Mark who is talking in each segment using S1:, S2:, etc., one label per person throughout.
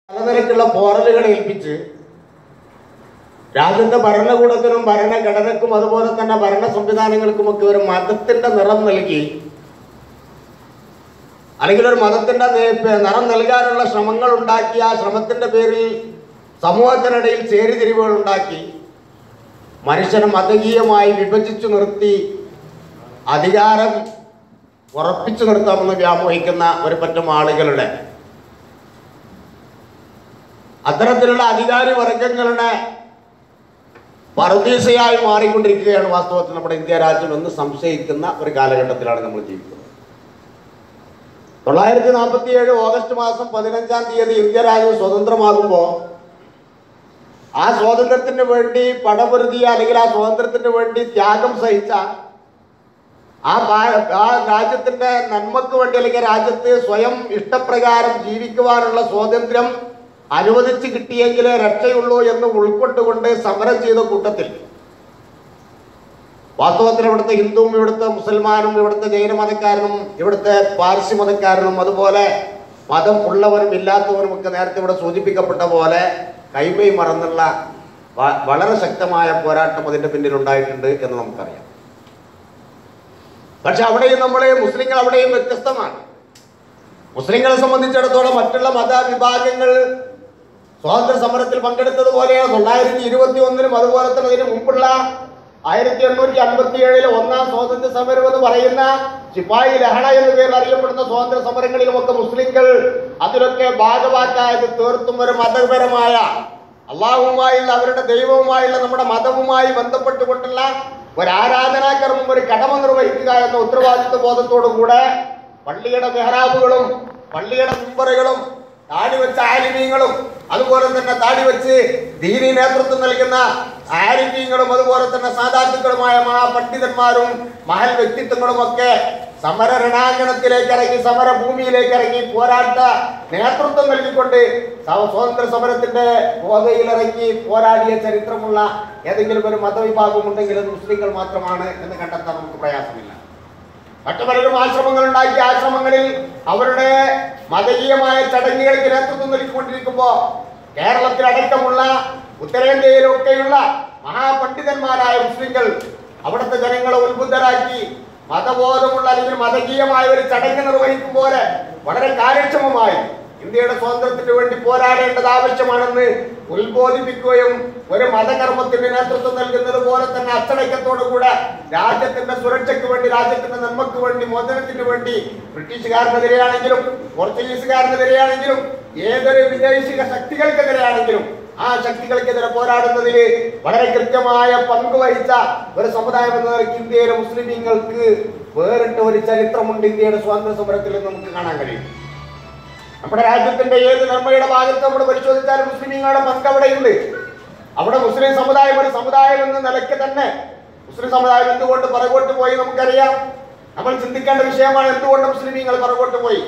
S1: പലതരത്തിലുള്ള പോറലുകൾ ഏൽപ്പിച്ച് രാജ്യത്തെ ഭരണകൂടത്തിനും ഭരണഘടനക്കും അതുപോലെ തന്നെ ഭരണ സംവിധാനങ്ങൾക്കുമൊക്കെ ഒരു മതത്തിന്റെ നിറം നൽകി അല്ലെങ്കിൽ ഒരു മതത്തിന്റെ നേ- നിറം നൽകാനുള്ള ശ്രമങ്ങൾ ഉണ്ടാക്കി ആ ശ്രമത്തിന്റെ പേരിൽ സമൂഹത്തിനിടയിൽ ചേരിതിരിവുകൾ ഉണ്ടാക്കി മനുഷ്യനെ മതകീയമായി വിഭജിച്ചു നിർത്തി അധികാരം ഉറപ്പിച്ചു നിർത്താമെന്ന് വ്യാമോഹിക്കുന്ന ഒരു പറ്റം ആളുകളുടെ അത്തരത്തിലുള്ള അധികാരി വർഗങ്ങളുടെ പറുദീസയായി മാറിക്കൊണ്ടിരിക്കുകയാണ് വാസ്തവത്തിൽ നമ്മുടെ ഇന്ത്യ രാജ്യം എന്ന് സംശയിക്കുന്ന ഒരു കാലഘട്ടത്തിലാണ് നമ്മൾ ജീവിക്കുന്നത് തൊള്ളായിരത്തി നാൽപ്പത്തി ഏഴ് ഓഗസ്റ്റ് മാസം പതിനഞ്ചാം തീയതി ഇന്ത്യ രാജ്യം സ്വതന്ത്രമാകുമ്പോൾ ആ സ്വാതന്ത്ര്യത്തിന് വേണ്ടി പടപൊരുതിയ അല്ലെങ്കിൽ ആ സ്വാതന്ത്ര്യത്തിന് വേണ്ടി ത്യാഗം സഹിച്ച ആ ഭാ- ആ രാജ്യത്തിന്റെ നന്മക്ക് വേണ്ടി അല്ലെങ്കിൽ രാജ്യത്ത് സ്വയം ഇഷ്ടപ്രകാരം ജീവിക്കുവാനുള്ള സ്വാതന്ത്ര്യം അനുവദിച്ച് കിട്ടിയെങ്കിലേ രക്ഷയുള്ളൂ എന്ന് ഉൾക്കൊണ്ടുകൊണ്ട് സമരം ചെയ്ത കൂട്ടത്തിൽ വാസ്തവത്തിൽ ഇവിടുത്തെ ഹിന്ദുവും ഇവിടുത്തെ മുസൽമാനും ഇവിടുത്തെ ജൈന മതക്കാരനും ഇവിടുത്തെ പാർസി മതക്കാരനും അതുപോലെ മതം ഉള്ളവരും ഇല്ലാത്തവരും ഒക്കെ നേരത്തെ ഇവിടെ സൂചിപ്പിക്കപ്പെട്ട പോലെ കൈമൈ മറന്നുള്ള വ- വളരെ ശക്തമായ പോരാട്ടം അതിന്റെ പിന്നിൽ ഉണ്ടായിട്ടുണ്ട് എന്ന് നമുക്കറിയാം പക്ഷെ അവിടെയും നമ്മൾ മുസ്ലിങ്ങൾ അവിടെയും വ്യത്യസ്തമാണ് മുസ്ലിങ്ങളെ സംബന്ധിച്ചിടത്തോളം മറ്റുള്ള മതവിഭാഗങ്ങൾ സ്വാതന്ത്ര്യ സമരത്തിൽ പങ്കെടുത്തതുപോലെയാണ് തൊള്ളായിരത്തി ഇരുപത്തി ഒന്നിനും അതുപോലെ തന്നെ ഇതിന് മുമ്പുള്ള ആയിരത്തി എണ്ണൂറ്റി അൻപത്തി ഏഴിലെ ഒന്നാം സ്വാതന്ത്ര്യ സമരം എന്ന് പറയുന്ന ശിപ്പായി ലഹള എന്ന പേരിൽ അറിയപ്പെടുന്ന സ്വാതന്ത്ര്യ സമരങ്ങളിലുമൊക്കെ മുസ്ലിങ്ങൾ അതിലൊക്കെ ഭാഗവാക്കായത് തീർത്തും ഒരു മതപരമായ അള്ളാഹുവുമായുള്ള അവരുടെ ദൈവവുമായുള്ള നമ്മുടെ മതവുമായി ബന്ധപ്പെട്ടുകൊണ്ടുള്ള ഒരു ആരാധനാകർമ്മം ഒരു കടമ നിർവഹിക്കുക എന്ന ഉത്തരവാദിത്വ ബോധത്തോടു കൂടെ പള്ളിയുടെ മെഹ്റാബുകളും പള്ളിയുടെ മുമ്പറുകളും താടി വെച്ച ആലിമീങ്ങളും അതുപോലെ തന്നെ താടി വെച്ച് ദീനി നേതൃത്വം നൽകുന്ന ആലിമീങ്ങളും അതുപോലെ തന്നെ സാധാർത്ഥികളുമായ മഹാപണ്ഡിതന്മാരും മഹൽ വ്യക്തിത്വങ്ങളും ഒക്കെ സമര രണാങ്കണത്തിലേക്ക് ഇറങ്ങി സമര ഭൂമിയിലേക്ക് ഇറങ്ങി പോരാട്ട നേതൃത്വം നൽകിക്കൊണ്ട് സ- സ്വാതന്ത്ര്യ സമരത്തിന്റെ ബോധയിലിറങ്ങി പോരാടിയ ചരിത്രമുള്ള ഏതെങ്കിലും ഒരു മതവിഭാഗം ഉണ്ടെങ്കിൽ അത് മുസ്ലിങ്ങൾ മാത്രമാണ് എന്ന് കണ്ടെത്താൻ നമുക്ക് പ്രയാസമില്ല മറ്റു പലരും ആശ്രമങ്ങൾ ഉണ്ടാക്കിയ ആശ്രമങ്ങളിൽ അവരുടെ മതകീയമായ ചടങ്ങുകൾക്ക് നേതൃത്വം നൽകിക്കൊണ്ടിരിക്കുമ്പോ കേരളത്തിലടക്കമുള്ള ഉത്തരേന്ത്യയിലൊക്കെയുള്ള മഹാപണ്ഡിതന്മാരായ മുസ്ലിങ്ങൾ അവിടുത്തെ ജനങ്ങളെ ഉത്ബുദ്ധരാക്കി മതബോധമുള്ള അല്ലെങ്കിൽ മതകീയമായ ഒരു ചടങ്ങ് നിർവഹിക്കും പോലെ വളരെ കാര്യക്ഷമമായി ഇന്ത്യയുടെ സ്വാതന്ത്ര്യത്തിന് വേണ്ടി പോരാടേണ്ടത് ആവശ്യമാണെന്ന് ഉത്ബോധിപ്പിക്കുകയും ഒരു മതകർമ്മത്തിന് നേതൃത്വം നൽകുന്നത് പോലെ തന്നെ അച്ചടക്കത്തോടുകൂടെ രാജ്യത്തിന്റെ സുരക്ഷയ്ക്ക് വേണ്ടി രാജ്യത്തിന്റെ നന്മക്ക് വേണ്ടി മോചനത്തിന് വേണ്ടി ബ്രിട്ടീഷുകാരനെതിരെയാണെങ്കിലും പോർച്ചുഗീസുകാരനെതിരെയാണെങ്കിലും ഏതൊരു വിദേശിക ശക്തികൾക്കെതിരെയാണെങ്കിലും ആ ശക്തികൾക്കെതിരെ പോരാടുന്നതിൽ വളരെ കൃത്യമായ പങ്ക് വഹിച്ച ഒരു സമുദായം എന്ന നിലയ്ക്ക് ഇന്ത്യയിലെ മുസ്ലിമീങ്ങൾക്ക് വേറിട്ട ഒരു ചരിത്രമുണ്ട് ഇന്ത്യയുടെ സ്വാതന്ത്ര്യ സമരത്തിൽ എന്ന് നമുക്ക് കാണാൻ കഴിയും നമ്മുടെ രാജ്യത്തിന്റെ ഏത് നന്മയുടെ ഭാഗത്ത് നമ്മൾ പരിശോധിച്ചാലും മുസ്ലിമീങ്ങളുടെ പങ്ക് അവിടെയുണ്ട് അവിടെ മുസ്ലിം സമുദായം ഒരു സമുദായം എന്ന നിലയ്ക്ക് തന്നെ മുസ്ലിം സമുദായം എന്തുകൊണ്ട് പുറകോട്ട് പോയി നമുക്കറിയാം നമ്മൾ ചിന്തിക്കേണ്ട വിഷയമാണ് എന്തുകൊണ്ട് മുസ്ലിമീങ്ങൾ പുറകോട്ട് പോയി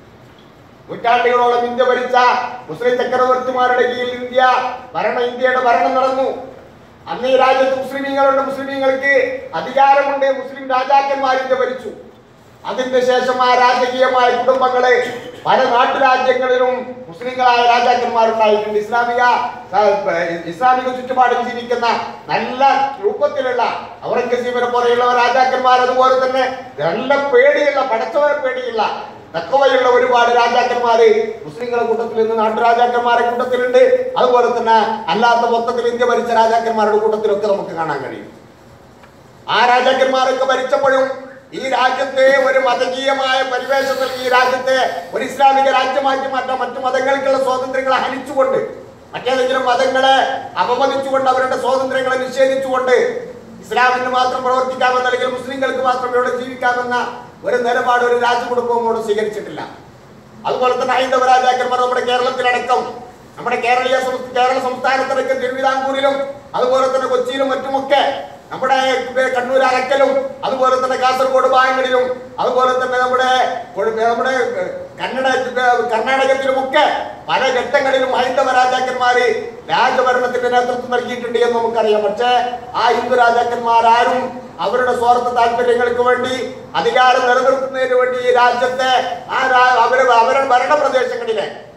S1: നൂറ്റാണ്ടുകളോളം ഇന്ത്യ ഭരിച്ച മുസ്ലിം ചക്രവർത്തിമാരുടെ കീഴിൽ ഇന്ത്യ ഭരണ ഇന്ത്യയുടെ ഭരണം നടന്നു അന്ന് ഈ രാജ്യത്ത് മുസ്ലിമീങ്ങളുണ്ട് മുസ്ലിമീങ്ങൾക്ക് അധികാരമുണ്ട് മുസ്ലിം രാജാക്കന്മാർ ഇന്ത്യ ഭരിച്ചു അതിന് ശേഷം ആ രാജകീയമായ കുടുംബങ്ങളെ പല നാട്ടുരാജ്യങ്ങളിലും മുസ്ലിങ്ങളായ രാജാക്കന്മാരുണ്ടായിട്ടുണ്ട് ഇസ്ലാമിക ആ, ഇസ്ലാമിക ചുറ്റുപാടിൽ ജീവിക്കുന്ന നല്ല രൂപത്തിലുള്ള ഔറംഗസീബിനെ പോലെയുള്ള രാജാക്കന്മാർ അതുപോലെ തന്നെ നല്ല പേടിയുള്ള പടച്ചവരെ പേടിയുള്ള തക്കവയുള്ള ഒരുപാട് രാജാക്കന്മാര് മുസ്ലിങ്ങളുടെ കൂട്ടത്തിൽ നിന്ന് നാട്ടുരാജാക്കന്മാരുടെ കൂട്ടത്തിലുണ്ട് അതുപോലെ തന്നെ അല്ലാത്ത മൊത്തത്തിൽ ഇന്ത്യ ഭരിച്ച രാജാക്കന്മാരുടെ കൂട്ടത്തിലൊക്കെ നമുക്ക് കാണാൻ കഴിയും ആ രാജാക്കന്മാരൊക്കെ ഭരിച്ചപ്പോഴും ഈ രാജ്യത്തെ ഒരു മതകീയമായ പരിവേഷം നൽകി ഈ രാജ്യത്തെ ഒരു ഇസ്ലാമിക രാജ്യമാക്കി മാറ്റാൻ മറ്റു മതങ്ങൾക്കുള്ള സ്വാതന്ത്ര്യങ്ങളെ ഹനിച്ചുകൊണ്ട് മറ്റേതെങ്കിലും മതങ്ങളെ അപമതിച്ചുകൊണ്ട് അവരുടെ സ്വാതന്ത്ര്യങ്ങളെ നിഷേധിച്ചുകൊണ്ട് ഇസ്ലാമിന് മാത്രം പ്രവർത്തിക്കാമെന്ന് അല്ലെങ്കിൽ മുസ്ലിങ്ങൾക്ക് മാത്രം ഇവിടെ ജീവിക്കാമെന്ന ഒരു നിലപാട് ഒരു രാജകുടുംബവും ഇവിടെ സ്വീകരിച്ചിട്ടില്ല അതുപോലെ തന്നെ ഹൈന്ദവ രാജാക്കന്മാർ നമ്മുടെ കേരളത്തിലടക്കം നമ്മുടെ കേരളീയ സംസ്ഥ- കേരള സംസ്ഥാനത്തിടക്കം തിരുവിതാംകൂറിലും അതുപോലെ തന്നെ കൊച്ചിയിലും മറ്റുമൊക്കെ നമ്മുടെ ഏ, കണ്ണൂർ അരക്കലും അതുപോലെ തന്നെ കാസർഗോഡ് ഭാഗങ്ങളിലും അതുപോലെ തന്നെ നമ്മുടെ കൊഴു- നമ്മുടെ ഏ, കന്നഡ ഏ, കർണാടകത്തിലുമൊക്കെ പല ഘട്ടങ്ങളിലും ഹൈന്ദവ രാജാക്കന്മാര് രാജഭരണത്തിന്റെ നേതൃത്വം നൽകിയിട്ടുണ്ട് എന്ന് നമുക്കറിയാം പക്ഷേ ആ ഹിന്ദു രാജാക്കന്മാരാരും അവരുടെ സ്വാർത്ഥ താല്പര്യങ്ങൾക്ക് വേണ്ടി അധികാരം നിലനിർത്തുന്നതിന് വേണ്ടി ഈ രാജ്യത്തെ ആ രാ- അവര് അവരുടെ ഭരണ പ്രദേശങ്ങളിലെ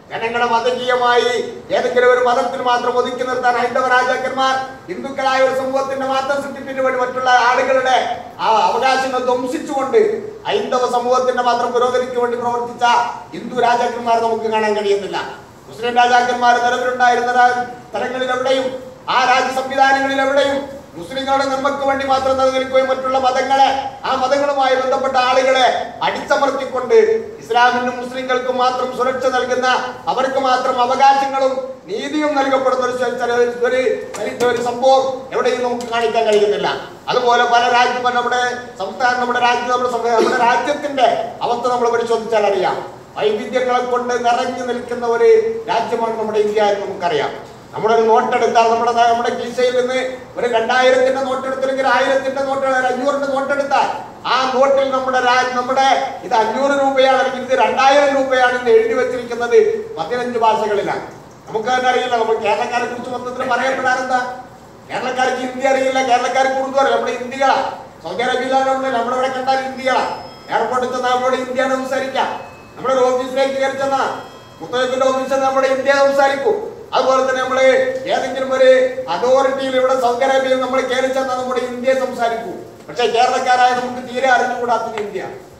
S1: ജനങ്ങളെ മതകീയമായി ഏതെങ്കിലും ഒരു മതത്തിൽ മാത്രം ഒതുക്കി നിർത്താൻ ഹൈന്ദവ രാജാക്കന്മാർ ഹിന്ദുക്കളായ ഒരു സമൂഹത്തിന്റെ മാത്രം സൃഷ്ടിപ്പിന് വേണ്ടി മറ്റുള്ള ആളുകളുടെ ആ അവകാശങ്ങൾ ധ്വംസിച്ചുകൊണ്ട് ഹൈന്ദവ സമൂഹത്തിന്റെ മാത്രം പുരോഗതിക്ക് വേണ്ടി പ്രവർത്തിച്ച ഹിന്ദു രാജാക്കന്മാർ നമുക്ക് കാണാൻ കഴിയുന്നില്ല മുസ്ലിം രാജാക്കന്മാർ നിലവിലുണ്ടായിരുന്ന രാ- സ്ഥലങ്ങളിൽ എവിടെയും ആ രാജ്യ സംവിധാനങ്ങളിൽ എവിടെയും മുസ്ലിങ്ങളുടെ നന്മക്ക് വേണ്ടി മാത്രം നിലനിൽക്കുകയും മറ്റുള്ള മതങ്ങളെ ആ മതങ്ങളുമായി ബന്ധപ്പെട്ട ആളുകളെ അടിച്ചമർത്തിക്കൊണ്ട് ഇസ്ലാമിനും മുസ്ലിങ്ങൾക്കും മാത്രം സുരക്ഷ നൽകുന്ന അവർക്ക് മാത്രം അവകാശങ്ങളും നീതിയും നൽകപ്പെടുന്ന ഒരു ചെ- ചില- ഒരു ഒരു- ഒരു സംഭവം എവിടെയും നമുക്ക് കാണിക്കാൻ കഴിയുന്നില്ല അതുപോലെ പല രാജ്യം നമ്മുടെ സംസ്ഥാനം നമ്മുടെ രാജ്യം നമ്മുടെ സം- നമ്മുടെ രാജ്യത്തിന്റെ അവസ്ഥ നമ്മൾ പരിശോധിച്ചാൽ അറിയാം വൈവിധ്യങ്ങളെ കൊണ്ട് നിറഞ്ഞു നിൽക്കുന്ന ഒരു രാജ്യമാണ് നമ്മുടെ ഇന്ത്യ എന്ന് നമുക്കറിയാം നമ്മുടെ ഒരു നോട്ടെടുത്താൽ നമ്മുടെ ദാ- നമ്മുടെ കീശയിൽ നിന്ന് ഒരു രണ്ടായിരത്തിന്റെ നോട്ടെടുത്തില്ലെങ്കിൽ ആയിരത്തിന്റെ നോട്ട് ഒരു അഞ്ഞൂറിന്റെ നോട്ടെടുത്താൽ ആ നോട്ടിൽ നമ്മുടെ രാജ് നമ്മുടെ ഇത് അഞ്ഞൂറ് രൂപയാണ് അല്ലെങ്കിൽ ഇത് രണ്ടായിരം രൂപയാണ് എന്ന് എഴുതി വെച്ചിരിക്കുന്നത് പതിനഞ്ച് ഭാഷകളിലാണ് നമുക്ക് തന്നെ അറിയില്ല നമ്മൾ കേരളക്കാരെ കുറിച്ച് മൊത്തത്തിൽ പറയപ്പെടാറെന്താ കേരളക്കാർക്ക് ഹിന്ദി അറിയില്ല കേരളക്കാർക്ക് ഉറുദു അറിയില്ല നമ്മുടെ ഇന്ത്യകളാ സൗദി അറേബ്യയിലാണ് നമ്മൾ നമ്മളിവിടെ കണ്ടാൽ ഇന്ത്യകളാ എയർപോർട്ടിൽ ചെന്നാൽ നമ്മളോട് ഇന്ത്യയാണ് സംസാരിക്കാം നമ്മുടെ ഒരു ഓഫീസിലേക്ക് കയറി ചെന്നാ മുത്തലത്തിന്റെ ഓഫീസിൽ നമ്മുടെ ഇന്ത്യ സംസാരിക്കും അതുപോലെ തന്നെ നമ്മൾ ഏതെങ്കിലും ഒരു അതോറിറ്റിയിൽ ഇവിടെ സൗദി അറേബ്യയിൽ നമ്മൾ കയറി ചെന്നാൽ നമ്മുടെ ഇന്ത്യ സംസാരിക്കൂ പക്ഷെ കേരളക്കാരായ നമുക്ക് തീരെ അറിഞ്ഞുകൂടാത്തത് ഇന്ത്യ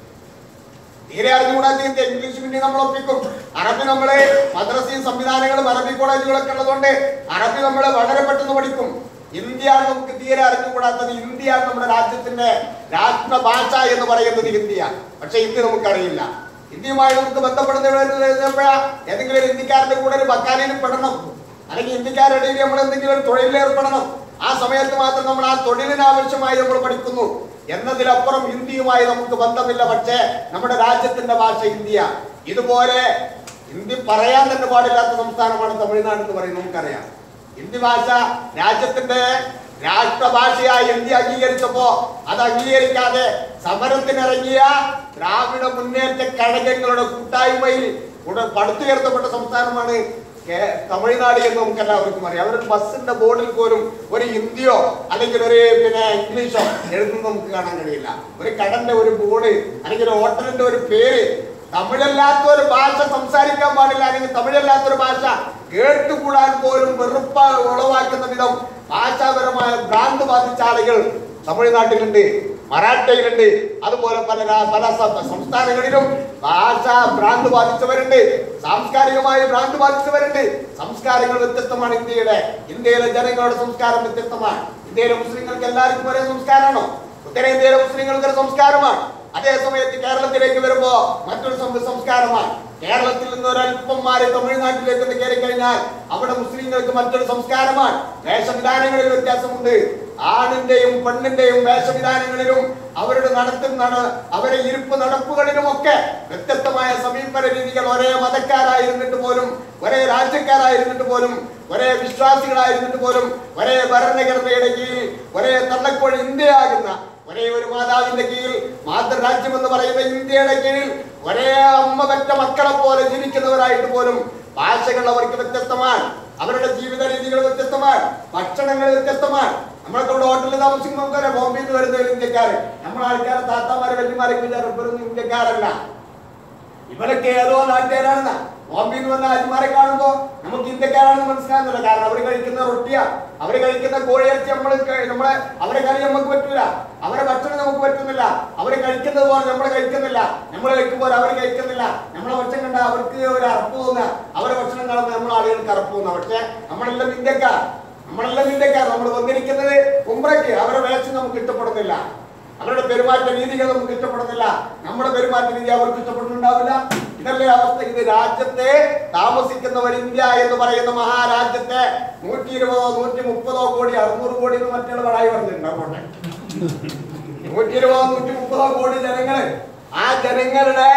S1: തീരെ അറിഞ്ഞുകൂടാത്ത ഇന്ത്യ ഇംഗ്ലീഷ് പിന്നെ നമ്മൾ ഒപ്പിക്കും അറബി നമ്മള് മദ്രസയും സംവിധാനങ്ങളും അറബി കോളേജുകളൊക്കെ ഉള്ളതുകൊണ്ട് അറബി നമ്മൾ വളരെ പെട്ടെന്ന് പഠിക്കും ഇന്ത്യ നമുക്ക് തീരെ അറിഞ്ഞുകൂടാത്തത് ഇന്ത്യ നമ്മുടെ രാജ്യത്തിന്റെ രാഷ്ട്രഭാഷ എന്ന് പറയുന്നത് ഹിന്ദിയ പക്ഷെ ഹിന്ദി നമുക്കറിയില്ല ഹിന്ദിയുമായി നമുക്ക് ബന്ധപ്പെടുന്നപ്പോഴാ ഏതെങ്കിലും ഒരു ഹിന്ദിക്കാരന്റെ കൂടെ ഒരു ബക്കാലിയിൽ പെടണം അല്ലെങ്കിൽ ഇന്ത്യക്കാരുടെ ഇടയിൽ നമ്മൾ എന്തെങ്കിലും ഒരു തൊഴിലിൽ ഏർപ്പെടണം ആ സമയത്ത് മാത്രം നമ്മൾ ആ തൊഴിലിന് ആവശ്യമായി നമ്മൾ പഠിക്കുന്നു എന്നതിലപ്പുറം ഹിന്ദിയുമായി നമുക്ക് ബന്ധമില്ല പക്ഷേ നമ്മുടെ രാജ്യത്തിന്റെ ഭാഷ ഹിന്ദിയ ഇതുപോലെ ഹിന്ദി പറയാൻ തന്നെ പാടില്ലാത്ത സംസ്ഥാനമാണ് തമിഴ്നാട് എന്ന് പറയുന്നത് നമുക്കറിയാം ഹിന്ദി ഭാഷ രാജ്യത്തിന്റെ രാഷ്ട്രഭാഷയായി ഹിന്ദി അംഗീകരിച്ചപ്പോ അത് അംഗീകരിക്കാതെ സമരത്തിനിറങ്ങിയ ദ്രാവിഡ മുന്നേറ്റ കഴകങ്ങളുടെ കൂട്ടായ്മയിൽ ഉട- പടുത്തുയർത്തപ്പെട്ട സംസ്ഥാനമാണ് കേ- തമിഴ്നാട് എന്ന് നമുക്ക് എല്ലാവർക്കും അറിയാം അവരുടെ ബസ്സിന്റെ ബോർഡിൽ പോലും ഒരു ഹിന്ദിയോ അല്ലെങ്കിൽ ഒരു പിന്നെ ഇംഗ്ലീഷോ എഴുതുന്നത് നമുക്ക് കാണാൻ കഴിയില്ല ഒരു കടന്റെ ഒരു ബോർഡ് അല്ലെങ്കിൽ ഒരു ഹോട്ടലിന്റെ ഒരു പേര് തമിഴല്ലാത്ത ഒരു ഭാഷ സംസാരിക്കാൻ പാടില്ല അല്ലെങ്കിൽ തമിഴല്ലാത്ത ഒരു ഭാഷ കേട്ടുകൂടാൻ പോലും വെറുപ്പ ഉളവാക്കുന്ന വിധം ഭാഷാപരമായ ഭ്രാന്ത് ബാധിച്ച ആളുകൾ തമിഴ്നാട്ടിലുണ്ട് മറാഠയിലുണ്ട് അതുപോലെ പല രാ- പല സ- സംസ്ഥാനങ്ങളിലും ഭാഷ ഭ്രാന്ത് ബാധിച്ചവരുണ്ട് സാംസ്കാരികമായ ഭ്രാന്ത് ബാധിച്ചവരുണ്ട് സംസ്കാരങ്ങൾ വ്യത്യസ്തമാണ് ഇന്ത്യയുടെ ഇന്ത്യയിലെ ജനങ്ങളുടെ സംസ്കാരം വ്യത്യസ്തമാണ് ഇന്ത്യയിലെ മുസ്ലിങ്ങൾക്ക് എല്ലാവർക്കും ഒരേ സംസ്കാരമാണോ ഉത്തരേന്ത്യയിലെ മുസ്ലിങ്ങൾക്ക് ഒരു സംസ്കാരമാണ് അതേ സമയത്ത് കേരളത്തിലേക്ക് വരുമ്പോ മറ്റൊരു സം- സംസ്കാരമാണ് കേരളത്തിൽ നിന്ന് ഒരല്പം മാറി തമിഴ്നാട്ടിലേക്ക് ഒന്ന് കയറി കഴിഞ്ഞാൽ അവിടെ മുസ്ലിങ്ങൾക്ക് മറ്റൊരു സംസ്കാരമാണ് വേഷവിധാനങ്ങളിൽ വ്യത്യാസമുണ്ട് ആണിന്റെയും പെണ്ണിന്റെയും വേഷവിധാനങ്ങളിലും അവരുടെ നടത്തും നട അവരെ ഇരിപ്പ് നടപ്പുകളിലും ഒക്കെ വ്യത്യസ്തമായ സമീപന രീതികൾ ഒരേ മതക്കാരായിരുന്നിട്ട് പോലും ഒരേ രാജ്യക്കാരായിരുന്നിട്ട് പോലും ഒരേ വിശ്വാസികളായിരുന്നിട്ട് പോലും ഒരേ ഭരണഘടനയുടെ കീഴിൽ ഒരേ തള്ളക്കോഴി ഇന്ത്യയാകുന്ന ഒരേ ഒരു മാതാവിന്റെ കീഴിൽ മാതൃരാജ്യം എന്ന് പറയുന്ന ഇന്ത്യയുടെ കീഴിൽ ഒരേ അമ്മ പെറ്റ മക്കളെ പോലെ ജീവിക്കുന്നവരായിട്ട് പോലും ഭാഷകൾ അവർക്ക് വ്യത്യസ്തമാണ് അവരുടെ ജീവിത രീതികൾ വ്യത്യസ്തമാണ് ഭക്ഷണങ്ങൾ വ്യത്യസ്തമാണ് നമ്മളൊക്കെ ഇവിടെ ഹോട്ടലിൽ താമസിക്കുമ്പോൾ നമുക്കറിയാം ബോംബെയിൽ നിന്ന് വരുന്ന ഒരു ഇന്ത്യക്കാര് നമ്മളെ ആൾക്കാരെ താത്താമാരെ വല്യമാരെ വിചാരം ഇവരൊന്നും ഇന്ത്യക്കാരല്ല ഇവരൊക്കെ ഏതോ നാട്ടുകാരാണെന്ന ബോംബെയിൽ നിന്ന് വന്ന ആജ്മാരെ കാണുമ്പോ നമുക്ക് ഇന്ത്യക്കാരാണെന്ന് മനസ്സിലാകുന്നില്ല കാരണം അവർ കഴിക്കുന്ന റൊട്ടിയാ അവര് കഴിക്കുന്ന കോഴിയിറച്ചി നമ്മൾ നമ്മളെ അവരെ കറി നമുക്ക് പറ്റൂല അവരെ ഭക്ഷണം നമുക്ക് പറ്റുന്നില്ല അവര് കഴിക്കുന്നത് പോലെ നമ്മൾ കഴിക്കുന്നില്ല നമ്മൾ കഴിക്കുമ്പോൾ അവർ കഴിക്കുന്നില്ല നമ്മളെ ഭക്ഷണം കണ്ട അവർക്ക് ഒരു അറപ്പ് തോന്നുക അവരെ ഭക്ഷണം കാണുമ്പോൾ നമ്മൾ ആളുകൾക്ക് അറപ്പ് തോന്നുക പക്ഷെ നമ്മളെല്ലാം ഇന്ത്യക്കാർ നമ്മളെല്ലാം ഇന്ത്യക്കാർ നമ്മൾ വന്നിരിക്കുന്നത് ഉമ്രയ്ക്ക് അവരെ വേഷം നമുക്ക് ഇഷ്ടപ്പെടുന്നില്ല അവരുടെ പെരുമാറ്റ രീതികൾ നമുക്ക് ഇഷ്ടപ്പെടുന്നില്ല നമ്മുടെ പെരുമാറ്റ രീതി അവർക്ക് ഇഷ്ടപ്പെടുന്നുണ്ടാവില്ല ഇതല്ലേ അവസ്ഥ ഇത് രാജ്യത്തെ താമസിക്കുന്നവർ ഇന്ത്യ എന്ന് പറയുന്ന മഹാരാജ്യത്തെ നൂറ്റി ഇരുപതോ നൂറ്റി മുപ്പതോ കോടി അറുന്നൂറ് കോടി എന്ന് മറ്റുള്ള പടായി പറഞ്ഞിട്ടുണ്ടാവട്ടെ നൂറ്റി ഇരുപതോ നൂറ്റി മുപ്പതോ കോടി ജനങ്ങള് ആ ജനങ്ങളുടെ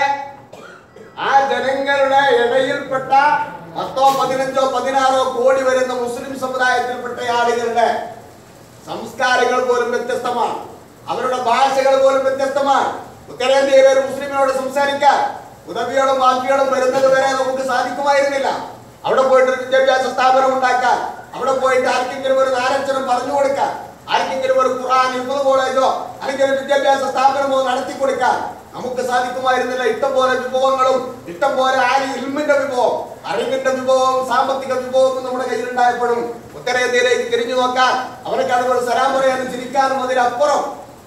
S1: ആ ജനങ്ങളുടെ ഇടയിൽപ്പെട്ട പത്തോ പതിനഞ്ചോ പതിനാറോ കോടി വരുന്ന മുസ്ലിം സമുദായത്തിൽപ്പെട്ട ആളുകളുടെ സംസ്കാരങ്ങൾ പോലും വ്യത്യസ്തമാണ് അവരുടെ ഭാഷകൾ പോലും വ്യത്യസ്തമാണ് ഉത്തരേന്ത്യയിലെ ഒരു മുസ്ലിമിനോട് സംസാരിക്കാൻ ഉദവിയോടും വാക്കിയോടും വരുന്നത് വരെ നമുക്ക് സാധിക്കുമായിരുന്നില്ല അവിടെ പോയിട്ട് ഒരു വിദ്യാഭ്യാസ സ്ഥാപനം ഉണ്ടാക്കാൻ അവിടെ പോയിട്ട് ആർക്കെങ്കിലും ഒരു നാലക്ഷരം പറഞ്ഞു കൊടുക്കാൻ ആർക്കെങ്കിലും ഒരു ഖുറാൻ ഇമ്പത് കോളേജോ അല്ലെങ്കിൽ ഒരു വിദ്യാഭ്യാസ സ്ഥാപനമോ നടത്തി കൊടുക്കാൻ നമുക്ക് സാധിക്കുമായിരുന്നില്ല ഇഷ്ടം പോലെ വിഭവങ്ങളും ഇഷ്ടം പോലെ ആര് ഇൽമിന്റെ വിഭവം അറിവിന്റെ വിഭവവും സാമ്പത്തിക വിഭവവും നമ്മുടെ കയ്യിലുണ്ടായപ്പോഴും ഉത്തരേന്ത്യയിലേക്ക് തിരിഞ്ഞു നോക്കാൻ അവർക്ക് അതുപോലെ സലാം പറയാനും ചിരിക്കാനും അതിനപ്പുറം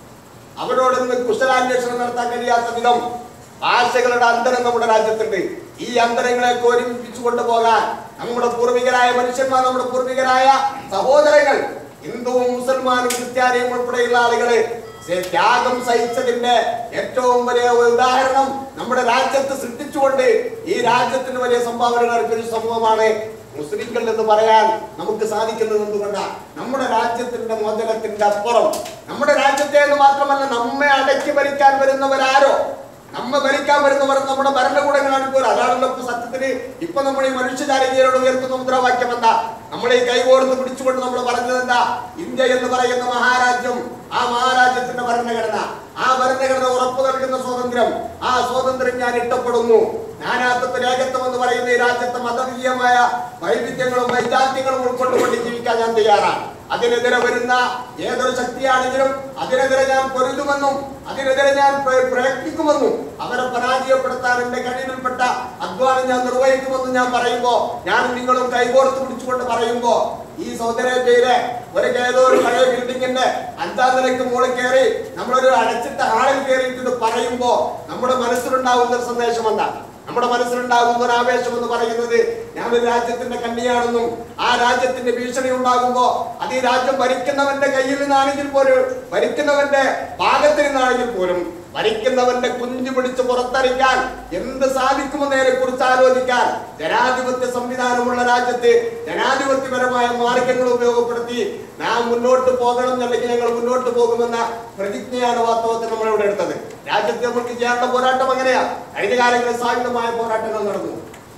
S1: അവരോട് ഇന്ന് കുശലാന്വേഷണം നടത്താൻ കഴിയാത്ത വിധം ഭാഷകളുടെ അന്തരം നമ്മുടെ രാജ്യത്തുണ്ട് ഈ അന്തരങ്ങളെയൊക്കെ ഒരുമിപ്പിച്ചു കൊണ്ടുപോകാൻ നമ്മുടെ പൂർവികരായ മനുഷ്യന്മാർ നമ്മുടെ പൂർവികരായ സഹോദരങ്ങൾ ഹിന്ദുവും മുസൽമാനും ക്രിസ്ത്യാനിയും ഉൾപ്പെടെയുള്ള ആളുകള് സെ- ത്യാഗം സഹിച്ചതിന്റെ ഏറ്റവും വലിയ ഉദാഹരണം നമ്മുടെ രാജ്യത്ത് സൃഷ്ടിച്ചുകൊണ്ട് ഈ രാജ്യത്തിന് വലിയ സംഭാവനകൾ അർപ്പിച്ച സമൂഹമാണ് മുസ്ലിങ്ങൾ എന്ന് പറയാൻ നമുക്ക് സാധിക്കുന്നത് എന്തുകൊണ്ടാണ് നമ്മുടെ രാജ്യത്തിന്റെ മോചനത്തിന്റെ അപ്പുറം നമ്മുടെ രാജ്യത്തെ എന്ന് മാത്രമല്ല നമ്മെ അടക്കി ഭരിക്കാൻ വരുന്നവരാരോ നമ്മെ ഭരിക്കാൻ വരുന്നവർ നമ്മുടെ ഭരണകൂടങ്ങളാണ് ഇപ്പോൾ അതാണല്ലോ ഇപ്പൊ സത്യത്തിന് ഇപ്പൊ നമ്മൾ ഈ മനുഷ്യചാരികയോട് ഉയർത്തുന്ന മുദ്രാവാക്യം എന്താ നമ്മളെ ഈ കൈകോർത്ത് പിടിച്ചുകൊണ്ട് നമ്മൾ പറഞ്ഞത് എന്താ ഇന്ത്യ എന്ന് പറയുന്ന മഹാരാജ്യം ആ മഹാരാജ്യത്തിന്റെ ഭരണഘടന ആ ഭരണഘടന ഉറപ്പു നൽകുന്ന സ്വാതന്ത്ര്യം ആ സ്വാതന്ത്ര്യം ഞാൻ ഇഷ്ടപ്പെടുന്നു നാനാത്വത്തിൽ ഏകത്വം എന്ന് പറയുന്ന ഈ രാജ്യത്തെ മതകീയമായ വൈവിധ്യങ്ങളും വൈജാത്യങ്ങളും ഉൾക്കൊണ്ടുകൊണ്ട് ജീവിക്കാൻ ഞാൻ തയ്യാറാണ് അതിനെതിരെ വരുന്ന ഏതൊരു ശക്തിയാണെങ്കിലും അതിനെതിരെ ഞാൻ പൊരുതുമെന്നും അതിനെതിരെ ഞാൻ പ്ര- പ്രയത്നിക്കുമെന്നും അവരെ പരാജയപ്പെടുത്താൻ എന്റെ കഴിവിൽപ്പെട്ട അധ്വാനം ഞാൻ നിർവഹിക്കുമെന്നും ഞാൻ പറയുമ്പോ ഞാൻ നിങ്ങളും കൈകോർത്ത് പിടിച്ചുകൊണ്ട് പറയുമ്പോ ഈ സൗദി അറേബ്യയിലെ ഒരു ഏതോ ഒരു പഴയ ബിൽഡിങ്ങിന്റെ അഞ്ചാം നിലയ്ക്ക് മുകളിൽ കയറി നമ്മളൊരു അടച്ചിട്ട ഹാളിൽ കയറിയിട്ട് ഇത് പറയുമ്പോ നമ്മുടെ മനസ്സിലുണ്ടാകുന്ന ഒരു സന്ദേശം എന്താ നമ്മുടെ മനസ്സിലുണ്ടാകുന്ന ഒരു ആവേശം എന്ന് പറയുന്നത് ഞാൻ ഒരു രാജ്യത്തിന്റെ കണ്ണിയാണെന്നും ആ രാജ്യത്തിന്റെ ഭീഷണി ഉണ്ടാകുമ്പോ അത് ഈ രാജ്യം ഭരിക്കുന്നവന്റെ കയ്യിൽ നിന്നാണെങ്കിൽ പോലും ഭരിക്കുന്നവന്റെ ഭാഗത്ത് നിന്നാണെങ്കിൽ പോലും ഭരിക്കുന്നവന്റെ കുഞ്ഞു പിടിച്ച് പുറത്തറിക്കാൻ എന്ത് സാധിക്കുമെന്നതിനെ കുറിച്ച് ആലോചിക്കാൻ ജനാധിപത്യ സംവിധാനമുള്ള രാജ്യത്ത് ജനാധിപത്യപരമായ മാർഗങ്ങൾ ഉപയോഗപ്പെടുത്തി നാം മുന്നോട്ട് പോകണം എന്നുണ്ടെങ്കിൽ ഞങ്ങൾ മുന്നോട്ട് പോകുമെന്ന പ്രതിജ്ഞയാണ് വാസ്തവത്തിൽ നമ്മൾ ഇവിടെ എടുത്തത് രാജ്യത്ത് നമുക്ക് ചെയ്യാനുള്ള പോരാട്ടം എങ്ങനെയാ കഴിഞ്ഞ കാലങ്ങളിൽ സായുധമായ പോരാട്ടങ്ങൾ നടന്നു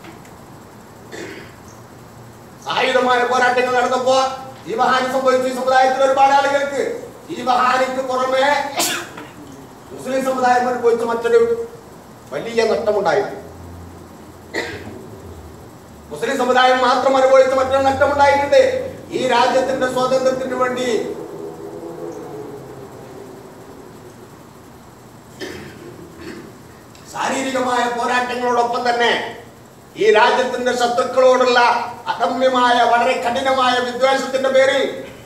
S1: സായുധമായ പോരാട്ടങ്ങൾ നടന്നപ്പോ ജീവഹാനി സംഭവിച്ചു ഈ സമുദായത്തിൽ ഒരുപാട് ആളുകൾക്ക് ജീവഹാനിക്ക് പുറമെ മുസ്ലിം സമുദായം അനുഭവിച്ച മറ്റൊരു വലിയ നഷ്ടമുണ്ടായിരുന്നു മുസ്ലിം സമുദായം മാത്രം അനുഭവിച്ച മറ്റൊരു നഷ്ടമുണ്ടായിട്ടുണ്ട് ഈ രാജ്യത്തിന്റെ സ്വാതന്ത്ര്യത്തിന് വേണ്ടി ശാരീരികമായ പോരാട്ടങ്ങളോടൊപ്പം തന്നെ ഈ രാജ്യത്തിന്റെ ശത്രുക്കളോടുള്ള അഗമ്യമായ വളരെ കഠിനമായ വിദ്വേഷത്തിന്റെ പേരിൽ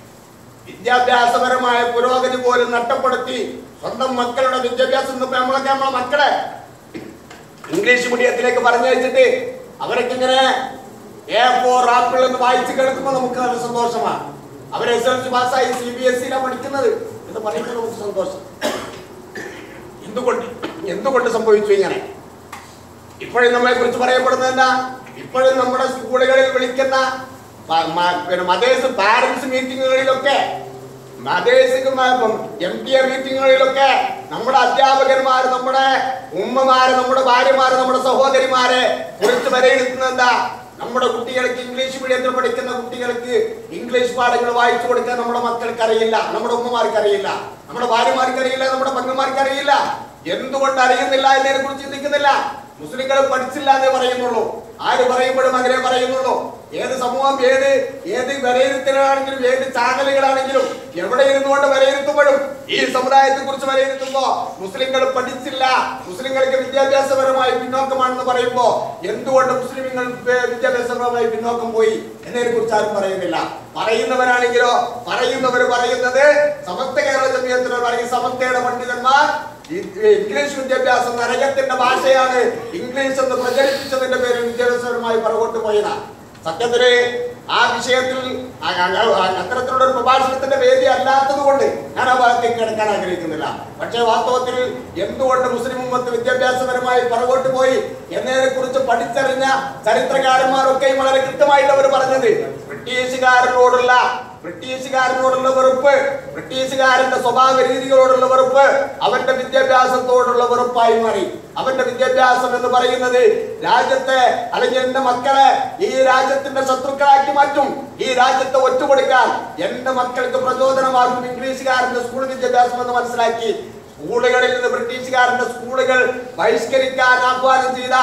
S1: വിദ്യാഭ്യാസപരമായ പുരോഗതി പോലും നഷ്ടപ്പെടുത്തി സ്വന്തം മക്കളുടെ വിദ്യാഭ്യാസം ഇന്നിപ്പോ നമ്മളൊക്കെ നമ്മളെ മക്കളെ ഇംഗ്ലീഷ് മീഡിയത്തിലേക്ക് പറഞ്ഞയച്ചിട്ട് അവരൊക്കെ ഇങ്ങനെ എ ഫോർ ആപ്പിൾ എന്ന് വായിച്ച് കേൾക്കുമ്പോൾ നമുക്ക് നല്ല സന്തോഷമാണ് അവർ എസ് എൽ സി പാസ്സായി സി ബി എസ് സിയിലാണ് പഠിക്കുന്നത് എന്ന് പറയുമ്പോൾ നമുക്ക് സന്തോഷം എന്തുകൊണ്ട് എന്തുകൊണ്ട് സംഭവിച്ചു ഇങ്ങനെ ഇപ്പോഴും നമ്മളെ കുറിച്ച് പറയപ്പെടുന്നത് എന്താ ഇപ്പോഴും നമ്മുടെ സ്കൂളുകളിൽ വിളിക്കുന്ന പ- മ- പിന്നെ മദേഴ്സ് പാരന്റ്സ് മീറ്റിങ്ങുകളിലൊക്കെ മദേഴ്സ് എം പി എ മീറ്റിങ്ങുകളിലൊക്കെ നമ്മുടെ അധ്യാപകന്മാർ നമ്മുടെ ഉമ്മമാര് നമ്മുടെ ഭാര്യമാര് നമ്മുടെ സഹോദരിമാരെ കുറിച്ച് വിലയിരുത്തുന്നത് എന്താ നമ്മുടെ കുട്ടികൾക്ക് ഇംഗ്ലീഷ് മീഡിയത്തിൽ പഠിക്കുന്ന കുട്ടികൾക്ക് ഇംഗ്ലീഷ് പാഠങ്ങൾ വായിച്ചു കൊടുക്കാൻ നമ്മുടെ മക്കൾക്ക് അറിയില്ല നമ്മുടെ ഉമ്മമാർക്ക് അറിയില്ല നമ്മുടെ ഭാര്യമാർക്ക് അറിയില്ല നമ്മുടെ പെങ്ങന്മാർക്ക് അറിയില്ല എന്തുകൊണ്ട് അറിയുന്നില്ല എന്നതിനെ കുറിച്ച് ചിന്തിക്കുന്നില്ല മുസ്ലിങ്ങൾ പഠിച്ചില്ല എന്നേ പറയുന്നുള്ളൂ ആര് പറയുമ്പോഴും അങ്ങനെ പറയുന്നുള്ളൂ ഏത് സമൂഹം ഏത് ഏത് വിലയിരുത്തലാണെങ്കിലും ഏത് ചാനലുകളാണെങ്കിലും എവിടെ ഇരുന്നുകൊണ്ട് വിലയിരുത്തുമ്പോഴും ഈ സമുദായത്തെ കുറിച്ച് വിലയിരുത്തുമ്പോ മുസ്ലിങ്ങൾ പഠിച്ചില്ല മുസ്ലിങ്ങൾക്ക് വിദ്യാഭ്യാസപരമായി പിന്നോക്കമാണെന്ന് പറയുമ്പോ എന്തുകൊണ്ട് മുസ്ലിങ്ങൾ വേ- വിദ്യാഭ്യാസപരമായി പിന്നോക്കം പോയി എന്നതിനെ കുറിച്ച് ആരും പറയുന്നില്ല പറയുന്നവരാണെങ്കിലോ പറയുന്നവർ പറയുന്നത് സമസ്ത കേരള ജമീയത്തിനോട് അല്ലെങ്കിൽ സമസ്തയുടെ പണ്ഡിതന്മാർ ഈ- ഈ ഇംഗ്ലീഷ് വിദ്യാഭ്യാസം നരകത്തിന്റെ ഭാഷയാണ് ഇംഗ്ലീഷ് എന്ന് പ്രചരിപ്പിച്ചതിന്റെ പേരിൽ വിദ്യാഭ്യാസപരമായി പുറകോട്ട് പോയതാണ് സത്യത്തില് ആ വിഷയത്തിൽ ആ- ആ- ആ- അത്തരത്തിലുള്ള ഒരു പ്രഭാഷണത്തിന്റെ വേദി അല്ലാത്തത് കൊണ്ട് ഞാൻ ആ ഭാഗത്തേക്ക് കിടക്കാൻ ആഗ്രഹിക്കുന്നില്ല പക്ഷേ വാസ്തവത്തിൽ എന്തുകൊണ്ട് മുസ്ലിം ഉമ്മത്ത് വിദ്യാഭ്യാസപരമായി പുറകോട്ട് പോയി എന്നതിനെ കുറിച്ച് പഠിച്ചറിഞ്ഞ ചരിത്രകാരന്മാരൊക്കെയും വളരെ കൃത്യമായിട്ട് അവർ പറഞ്ഞത് ബ്രിട്ടീഷുകാരനോടുള്ള ബ്രിട്ടീഷുകാരനോടുള്ള വെറുപ്പ് ബ്രിട്ടീഷുകാരന്റെ സ്വഭാവ രീതികളോടുള്ള വെറുപ്പ് അവന്റെ വിദ്യാഭ്യാസത്തോടുള്ള വെറുപ്പായി മാറി അവന്റെ വിദ്യാഭ്യാസം എന്ന് പറയുന്നത് രാജ്യത്തെ അല്ലെങ്കിൽ എന്റെ മക്കളെ ഈ രാജ്യത്തിന്റെ ശത്രുക്കളാക്കി മാറ്റും ഈ രാജ്യത്തെ ഒറ്റുകൊടുക്കാൻ എന്റെ മക്കൾക്ക് പ്രചോദനമാകും ഇംഗ്ലീഷുകാരന്റെ സ്കൂൾ വിദ്യാഭ്യാസം എന്ന് മനസ്സിലാക്കി സ്കൂളുകളിൽ നിന്ന് ബ്രിട്ടീഷുകാരന്റെ സ്കൂളുകൾ ബഹിഷ്കരിക്കാൻ ആഹ്വാനം ചെയ്ത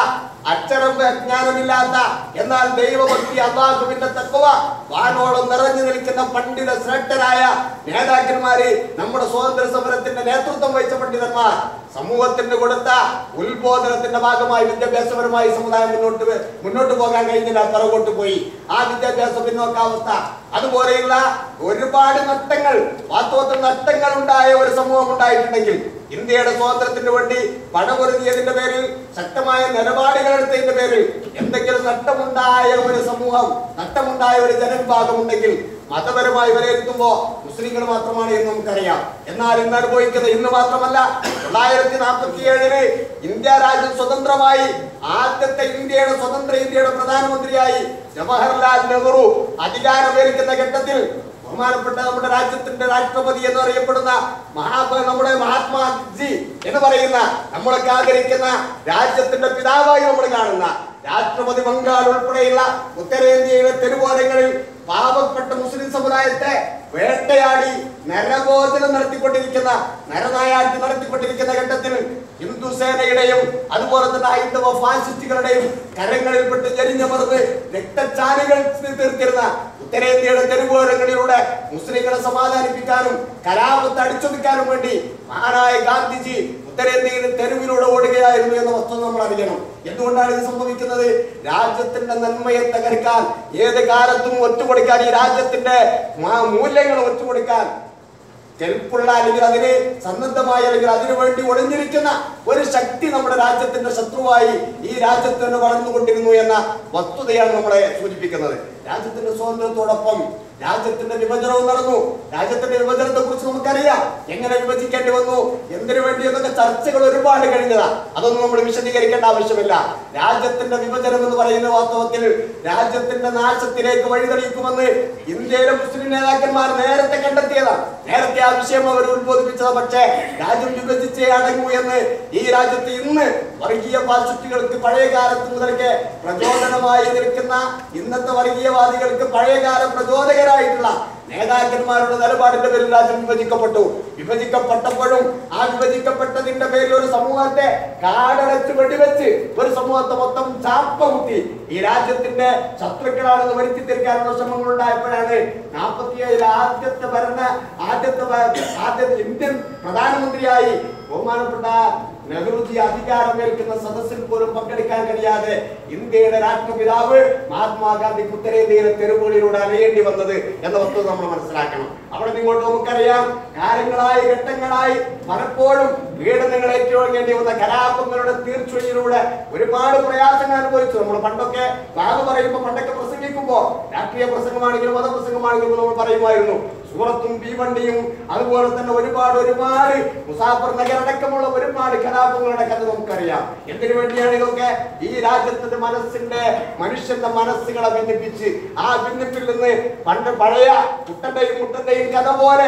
S1: അക്ഷരം അജ്ഞാനമില്ലാത്ത എന്നാൽ ദൈവഭക്തി അള്ളാഹുവിന്റെ തക്കവ വാനോളം നിറഞ്ഞു നിൽക്കുന്ന പണ്ഡിത ശ്രേഷ്ഠരായ നേതാക്കന്മാര് നമ്മുടെ സ്വാതന്ത്ര്യ സമരത്തിന്റെ നേതൃത്വം വഹിച്ച പണ്ഡിതന്മാർ സമൂഹത്തിന് കൊടുത്ത ഉത്ബോധനത്തിന്റെ ഭാഗമായി വിദ്യാഭ്യാസപരമായി സമുദായം മുന്നോട്ട് വെ- മുന്നോട്ട് പോകാൻ കഴിഞ്ഞില്ല പിറകോട്ട് പോയി ആ വിദ്യാഭ്യാസ പിന്നോക്കാവസ്ഥ അതുപോലെയുള്ള ഒരുപാട് നഷ്ടങ്ങൾ വാസ്തവത്തിൽ നഷ്ടങ്ങൾ ഉണ്ടായ ഒരു സമൂഹം ഉണ്ടായിട്ടുണ്ടെങ്കിൽ ഇന്ത്യയുടെ സ്വാതന്ത്ര്യത്തിന് വേണ്ടി പടപൊരുതിയതിന്റെ പേരിൽ ശക്തമായ നിലപാടുകൾ എടുത്തതിന്റെ പേരിൽ എന്തെങ്കിലും നഷ്ടമുണ്ടായ ഒരു സമൂഹം നഷ്ടമുണ്ടായ ഒരു ജനവിഭാഗം ഉണ്ടെങ്കിൽ മതപരമായി വിലയിരുത്തുമ്പോ മുസ്ലിങ്ങൾ മാത്രമാണ് എന്ന് നമുക്കറിയാം എന്നാൽ ഇന്ന് അനുഭവിക്കുന്നത് ഇന്ന് മാത്രമല്ല തൊള്ളായിരത്തി നാൽപ്പത്തി ഏഴിന് ഇന്ത്യ രാജ്യം സ്വതന്ത്രമായി ആദ്യത്തെ ഇന്ത്യയുടെ സ്വതന്ത്ര ഇന്ത്യയുടെ പ്രധാനമന്ത്രിയായി ജവഹർലാൽ നെഹ്റു അധികാരമേൽക്കുന്ന ഘട്ടത്തിൽ ബഹുമാനപ്പെട്ട നമ്മുടെ രാജ്യത്തിന്റെ രാഷ്ട്രപതി എന്ന് അറിയപ്പെടുന്ന മഹാ നമ്മുടെ മഹാത്മാജി എന്ന് പറയുന്ന നമ്മളൊക്കെ ആദരിക്കുന്ന രാജ്യത്തിന്റെ പിതാവായി നമ്മൾ കാണുന്ന രാഷ്ട്രപതി ബംഗാൾ ഉൾപ്പെടെയുള്ള ഉത്തരേന്ത്യയിലെ തെരുവോരങ്ങളിൽ പാവപ്പെട്ട മുസ്ലിം സമുദായത്തെ വേട്ടയാടി നരഭോജനം നടത്തിക്കൊണ്ടിരിക്കുന്ന നരനായാട്ടി നടത്തിക്കൊണ്ടിരിക്കുന്ന ഘട്ടത്തിൽ ഹിന്ദു സേനയുടെയും അതുപോലെ തന്നെ ഹൈന്ദവ ഫാസിസ്റ്റുകളുടെയും കരങ്ങളിൽപ്പെട്ട് ജരിഞ്ഞമർന്ന് രക്തച്ചാലുകൾ തീർത്തിരുന്ന ഉത്തരേന്ത്യയുടെ തെരുവോരങ്ങളിലൂടെ മുസ്ലിങ്ങളെ സമാധാനിപ്പിക്കാനും കലാപത്ത് അടിച്ചൊതുക്കാനും വേണ്ടി മഹാനായ ഗാന്ധിജി ഉത്തരേന്ത്യയിൽ തെരുവിലൂടെ ഓടുകയായിരുന്നു എന്ന വസ്തുത നമ്മൾ അറിയണം എന്തുകൊണ്ടാണ് ഇത് സംഭവിക്കുന്നത് രാജ്യത്തിന്റെ നന്മയെ തകർക്കാൻ ഏത് കാലത്തും ഒറ്റുകൊടുക്കാൻ ഈ രാജ്യത്തിന്റെ മാ- മൂല്യങ്ങൾ ഒറ്റുകൊടുക്കാൻ കെൽപ്പുള്ള അല്ലെങ്കിൽ അതിന് സന്നദ്ധമായ അല്ലെങ്കിൽ അതിനു വേണ്ടി ഒളിഞ്ഞിരിക്കുന്ന ഒരു ശക്തി നമ്മുടെ രാജ്യത്തിന്റെ ശത്രുവായി ഈ രാജ്യത്ത് തന്നെ വളർന്നുകൊണ്ടിരുന്നു എന്ന വസ്തുതയാണ് നമ്മളെ സൂചിപ്പിക്കുന്നത് രാജ്യത്തിന്റെ സ്വാതന്ത്ര്യത്തോടൊപ്പം രാജ്യത്തിന്റെ വിഭജനവും നടന്നു രാജ്യത്തിന്റെ വിഭജനത്തെ കുറിച്ച് നമുക്കറിയാം എങ്ങനെ വിഭജിക്കേണ്ടി വന്നു എന്തിനു വേണ്ടി എന്നൊക്കെ ചർച്ചകൾ ഒരുപാട് കഴിഞ്ഞതാ അതൊന്നും നമ്മൾ വിശദീകരിക്കേണ്ട ആവശ്യമില്ല രാജ്യത്തിന്റെ വിഭജനം എന്ന് പറയുന്ന വാസ്തവത്തിൽ രാജ്യത്തിന്റെ നാശത്തിലേക്ക് വഴിതെളിയിക്കുമെന്ന് ഇന്ത്യയിലെ മുസ്ലിം നേതാക്കന്മാർ നേരത്തെ കണ്ടെത്തിയതാണ് നേരത്തെ ആ വിഷയം അവർ ഉത്ബോധിപ്പിച്ചത് പക്ഷേ രാജ്യം വിഭജിച്ചേ അടങ്ങൂ എന്ന് ഈ രാജ്യത്ത് ഇന്ന് വർഗീയ ഫാസിസ്റ്റുകൾക്ക് പഴയ കാലത്ത് മുതൽക്ക് പ്രചോദനമായി നിൽക്കുന്ന ഇന്നത്തെ വർഗീയവാദികൾക്ക് പഴയകാല പ്രചോദകരായിട്ടുള്ള നേതാക്കന്മാരുടെ നിലപാടിന്റെ പേരിൽ രാജ്യം വിഭജിക്കപ്പെട്ടു വിഭജിക്കപ്പെട്ടപ്പോഴും ആ വിഭജിക്കപ്പെട്ടതിന്റെ പേരിൽ ഒരു സമൂഹത്തെ കാടടച്ച് വെടിവെച്ച് ഒരു സമൂഹത്തെ മൊത്തം ചാപ്പ കുത്തി ഈ രാജ്യത്തിന്റെ ശത്രുക്കളാണെന്ന് വരുത്തി തീർക്കാനുള്ള ശ്രമങ്ങൾ ഉണ്ടായപ്പോഴാണ് നാൽപ്പത്തിയേഴിൽ ആദ്യത്തെ ഭരണ ആദ്യത്തെ ഭ- ആദ്യത്തെ ഇന്ത്യൻ പ്രധാനമന്ത്രിയായി ബഹുമാനപ്പെട്ട നെഹ്റുജി അധികാരമേൽക്കുന്ന സദസ്സിൽ പോലും പങ്കെടുക്കാൻ കഴിയാതെ ഇന്ത്യയുടെ രാഷ്ട്രപിതാവ് മഹാത്മാഗാന്ധിക്ക് ഉത്തരേന്ത്യയിലെ തെരുവുകളിലൂടെ അലയേണ്ടി വന്നത് എന്ന വസ്തുത നമ്മൾ മനസ്സിലാക്കണം അവിടെ നിങ്ങോട്ട് നമുക്കറിയാം കാലങ്ങളായി ഘട്ടങ്ങളായി പലപ്പോഴും പീഡനങ്ങൾ ഏറ്റുവാങ്ങേണ്ടി വന്ന കലാപങ്ങളുടെ തീർച്ചയിലൂടെ ഒരുപാട് പ്രയാസങ്ങൾ അനുഭവിച്ചു നമ്മൾ പണ്ടൊക്കെ ക്ലാസ് പറയുമ്പോൾ പണ്ടൊക്കെ പ്രസംഗിക്കുമ്പോ രാഷ്ട്രീയ പ്രസംഗമാണെങ്കിലും മതപ്രസംഗമാണെങ്കിലും നമ്മൾ പറയുമായിരുന്നു സൂറത്തും ഭീവണ്ടിയും അതുപോലെ തന്നെ ഒരുപാട് ഒരുപാട് മുസാഫർ നഗർ അടക്കമുള്ള ഒരുപാട് കലാപങ്ങളുടെ കഥ നമുക്കറിയാം എന്തിനു വേണ്ടിയാണ് ഇതൊക്കെ ഈ രാജ്യത്തിന്റെ മനസ്സിന്റെ മനുഷ്യന്റെ മനസ്സുകളെ ഭിന്നിപ്പിച്ച് ആ ഭിന്നിപ്പിൽ നിന്ന് പണ്ട് പഴയ കുട്ടന്റെയും മുട്ടന്റെയും കഥ പോലെ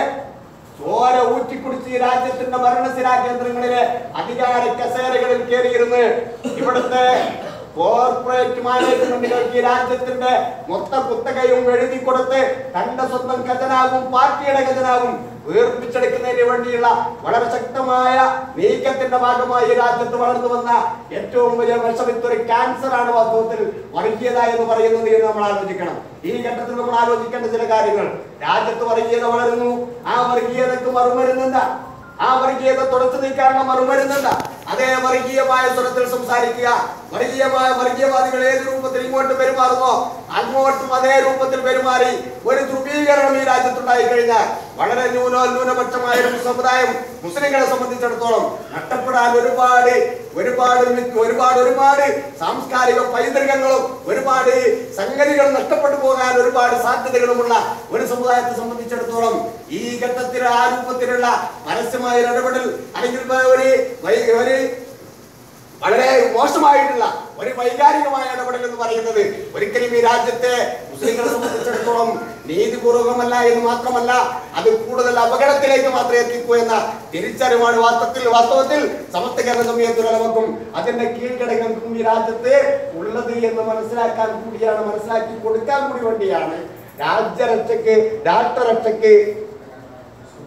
S1: ചോര ഊറ്റിക്കുടിച്ച് ഈ രാജ്യത്തിന്റെ ഭരണസിരാ കേന്ദ്രങ്ങളിലെ അധികാര കസേരകളിൽ കയറിയിരുന്ന് ഇവിടുത്തെ കോർപ്പറേറ്റ് മാനേജ്മെന്റുകൾക്ക് ഈ രാജ്യത്തിന്റെ മൊത്ത കുത്തകയും എഴുതി കൊടുത്ത് തന്റെ സ്വന്തം ഖജനാവും പാർട്ടിയുടെ ഖജനാവും വീർപ്പിച്ചെടുക്കുന്നതിന് വേണ്ടിയുള്ള വളരെ ശക്തമായ നീക്കത്തിന്റെ ഭാഗമായി ഈ രാജ്യത്ത് വളർന്നു വന്ന ഏറ്റവും വലിയ വിഷമിത്ത് ഒരു ക്യാൻസർ ആണ് വാസ്തവത്തിൽ വർഗീയത എന്ന് പറയുന്നത് എന്ന് നമ്മൾ ആലോചിക്കണം ഈ ഘട്ടത്തിൽ നമ്മൾ ആലോചിക്കേണ്ട ചില കാര്യങ്ങൾ രാജ്യത്ത് വർഗീയത വളരുന്നു ആ വർഗീയതക്ക് മറുമരുന്നെന്താ ആ വർഗീയത തുടച്ചു നീക്കാനുള്ള മറുമരുന്നുണ്ട് അതേ വർഗീയമായ സ്വരത്തിൽ സംസാരിക്കുക വർഗീയമായ വർഗീയവാദികൾ ഏത് രൂപത്തിൽ ഇങ്ങോട്ട് പെരുമാറുന്നോ അങ്ങോട്ടും അതേ രൂപത്തിൽ പെരുമാറി ഒരു ധ്രുവീകരണം ഈ രാജ്യത്തുണ്ടായി കഴിഞ്ഞാൽ വളരെ ന്യൂനോ ന്യൂനപക്ഷമായ ഒരു സമുദായം മുസ്ലിങ്ങളെ സംബന്ധിച്ചിടത്തോളം നഷ്ടപ്പെടാൻ ഒരുപാട് ഒരുപാട് മി- ഒരുപാട് ഒരുപാട് സാംസ്കാരിക പൈതൃകങ്ങളും ഒരുപാട് സംഗതികൾ നഷ്ടപ്പെട്ടു പോകാൻ ഒരുപാട് സാധ്യതകളുമുള്ള ഒരു സമുദായത്തെ സംബന്ധിച്ചിടത്തോളം ഈ ഘട്ടത്തിൽ ആ രൂപത്തിലുള്ള പരസ്യമായ ഒരു ഇടപെടൽ അല്ലെങ്കിൽ ഒരു വൈ- ഒരു വളരെ മോശമായിട്ടുള്ള ഒരു വൈകാരികമായ ഇടപെടൽ എന്ന് പറയുന്നത് ഒരിക്കലും ഈ രാജ്യത്തെ മുസ്ലിങ്ങളെ സംബന്ധിച്ചിടത്തോളം നീതിപൂർവകമല്ല എന്ന് മാത്രമല്ല അത് കൂടുതൽ അപകടത്തിലേക്ക് മാത്രമേ എത്തിക്കൂ എന്ന തിരിച്ചറിവാണ് വാസ്തവത്തിൽ വാസ്തവത്തിൽ സമസ്ത കേരള സമയത്തുള്ളവർക്കും അതിന്റെ കീഴ്ഘടകങ്ങൾക്കും ഈ രാജ്യത്ത് ഉള്ളത് എന്ന് മനസ്സിലാക്കാൻ കൂടിയാണ് മനസ്സിലാക്കി കൊടുക്കാൻ കൂടി വേണ്ടിയാണ് രാജ്യരക്ഷയ്ക്ക് രാഷ്ട്രരക്ഷയ്ക്ക്